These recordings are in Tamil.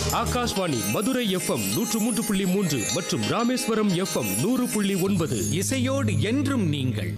ஆகாஷ்வாணி மதுரை எஃப்எம் நூற்று மூன்று புள்ளி மூன்று மற்றும் ராமேஸ்வரம் எஃப்எம் நூறு புள்ளி ஒன்பது இசையோடு என்றும் நீங்கள்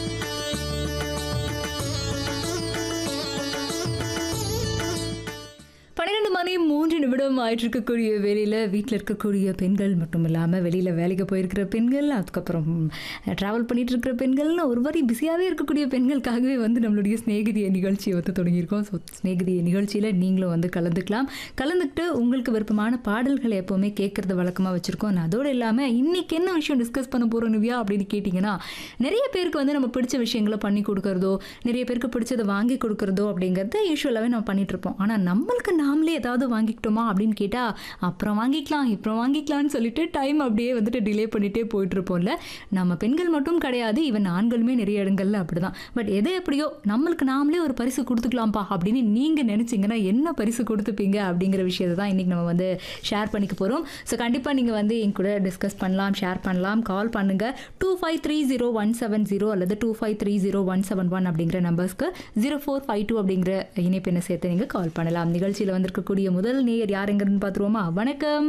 பன்னிரெண்டு மணி மூன்று நிமிடம் ஆயிட்டு இருக்கக்கூடிய வேலையில் வீட்டில் இருக்கக்கூடிய பெண்கள் மட்டும் இல்லாமல் வெளியில் வேலைக்கு போயிருக்கிற பெண்கள் அதுக்கப்புறம் ட்ராவல் பண்ணிட்டு இருக்கிற பெண்கள்னு ஒரு மாதிரி பிஸியாகவே இருக்கக்கூடிய பெண்களுக்காகவே வந்து நம்மளுடைய ஸ்நேகிதிய நிகழ்ச்சியை வந்து தொடங்கியிருக்கோம் ஸோ ஸ்நேகிதிய நிகழ்ச்சியில் நீங்களும் வந்து கலந்துக்கலாம் கலந்துக்கிட்டு உங்களுக்கு விருப்பமான பாடல்களை எப்போவுமே கேட்குறது வழக்கமாக வச்சுருக்கோம் நான் அதோடு இல்லாமல் இன்னைக்கு என்ன விஷயம் டிஸ்கஸ் பண்ண போகிறோம் நிவ்யா அப்படின்னு கேட்டிங்கன்னா நிறைய பேருக்கு வந்து நம்ம பிடிச்ச விஷயங்களை பண்ணி கொடுக்கறதோ நிறைய பேருக்கு பிடிச்சதை வாங்கி கொடுக்கறதோ அப்படிங்கிறத யூஸ்வலாகவே நம்ம பண்ணிட்டு இருப்போம் ஆனால் நம்மளுக்கு நாமளே ஏதாவது வாங்கிக்கிட்டோமா அப்படின்னு கேட்டால் அப்புறம் வாங்கிக்கலாம் அப்புறம் வாங்கிக்கலாம்னு சொல்லிட்டு டைம் அப்படியே வந்துட்டு டிலே பண்ணிகிட்டே போயிட்டு இருப்போம்ல நம்ம பெண்கள் மட்டும் கிடையாது ஈவன் ஆண்களுமே நிறைய இடங்கள்ல அப்படிதான் பட் எது எப்படியோ நம்மளுக்கு நாமளே ஒரு பரிசு கொடுத்துக்கலாம்ப்பா அப்படின்னு நீங்கள் நினச்சிங்கன்னா என்ன பரிசு கொடுத்துப்பீங்க அப்படிங்கிற விஷயத்தை தான் இன்றைக்கி நம்ம வந்து ஷேர் பண்ணிக்க போகிறோம் ஸோ கண்டிப்பாக நீங்கள் வந்து என் கூட டிஸ்கஸ் பண்ணலாம் ஷேர் பண்ணலாம் கால் பண்ணுங்கள் two five three zero one seven zero அல்லது two five three zero one seven one அப்படிங்கிற நம்பர்ஸ்க்கு ஜீரோ ஃபோர் ஃபைவ் டூ அப்படிங்கிற இணைப்பெண்ணை சேர்த்து நீங்கள் கால் பண்ணலாம் நிகழ்ச்சியில் வந்திருக்கக்கூடிய முதல் நேயர் யாருங்கிறதுன்னு பார்த்துருவோமா வணக்கம்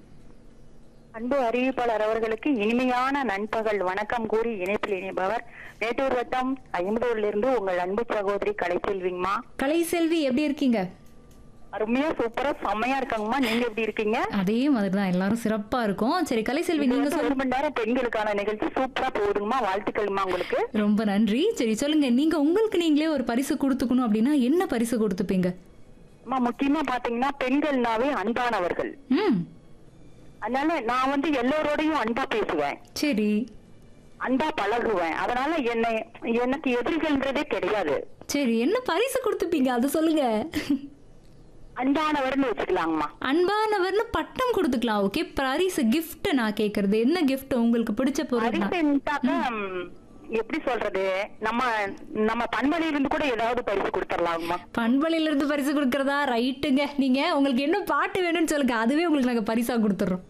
அன்பு அறிவிப்பாளர் அவர்களுக்கு இனிமையான நண்பகல் வணக்கம் கூறி இணைப்பில் இணைப்பவர் மேட்டூர் வட்டம் ஐம்பதூர்ல இருந்து உங்கள் அன்பு சகோதரி கலைச்செல்விங்கம்மா கலைசெல்வி எப்படி இருக்கீங்க அருமையா சூப்பரா செம்மையா இருக்காங்கம்மா நீங்க எப்படி இருக்கீங்க அதே மாதிரி தான் எல்லாரும் சிறப்பாக இருக்கும் சரி கலைசெல்வி இது நீங்கள் வந்து சொல்லுங்க ஒரு மணி நேரம் பெண்களுக்கான நிகழ்ச்சி சூப்பரா போகுதுங்கம்மா வாழ்த்துக்கள்மா உங்களுக்கு ரொம்ப நன்றி சரி சொல்லுங்க நீங்க உங்களுக்கு நீங்களே ஒரு பரிசு கொடுத்துக்கணும் அப்படின்னா என்ன பரிசு கொடுத்துப்பீங்க அம்மா முக்கியமா பாத்தீங்கன்னா பெண்கள்னாவே அன்பானவர்கள் ம் அதனால நான் வந்து எல்லோரோடையும் அன்பா பேசுவேன் சரி அன்பா பழகுவேன் அதனால என்னை எனக்கு எதிரிகள்ன்றதே கிடையாது சரி என்ன பரிசு கொடுத்துப்பீங்க அது சொல்லுங்க அன்பானவர்னு வச்சுக்கலாங்கம்மா அன்பானவர்னு பட்டம் கொடுத்துக்கலாம் ஓகே பரிசு gift நான் கேக்குறது என்ன gift உங்களுக்கு பிடிச்ச பொருள் பரிசுட்டாக்க எப்படி சொல்றது நம்ம நம்ம பண்பலையில இருந்து கூட ஏதாவது பரிசு கொடுத்துடலாமா பண்பலையில இருந்து பரிசு கொடுக்கறதா ரைட்டுங்க நீங்க உங்களுக்கு என்ன பாட்டு வேணும்னு சொல்லுங்க அதுவே உங்களுக்கு நாங்க பரிசா கொடுத்துறோம்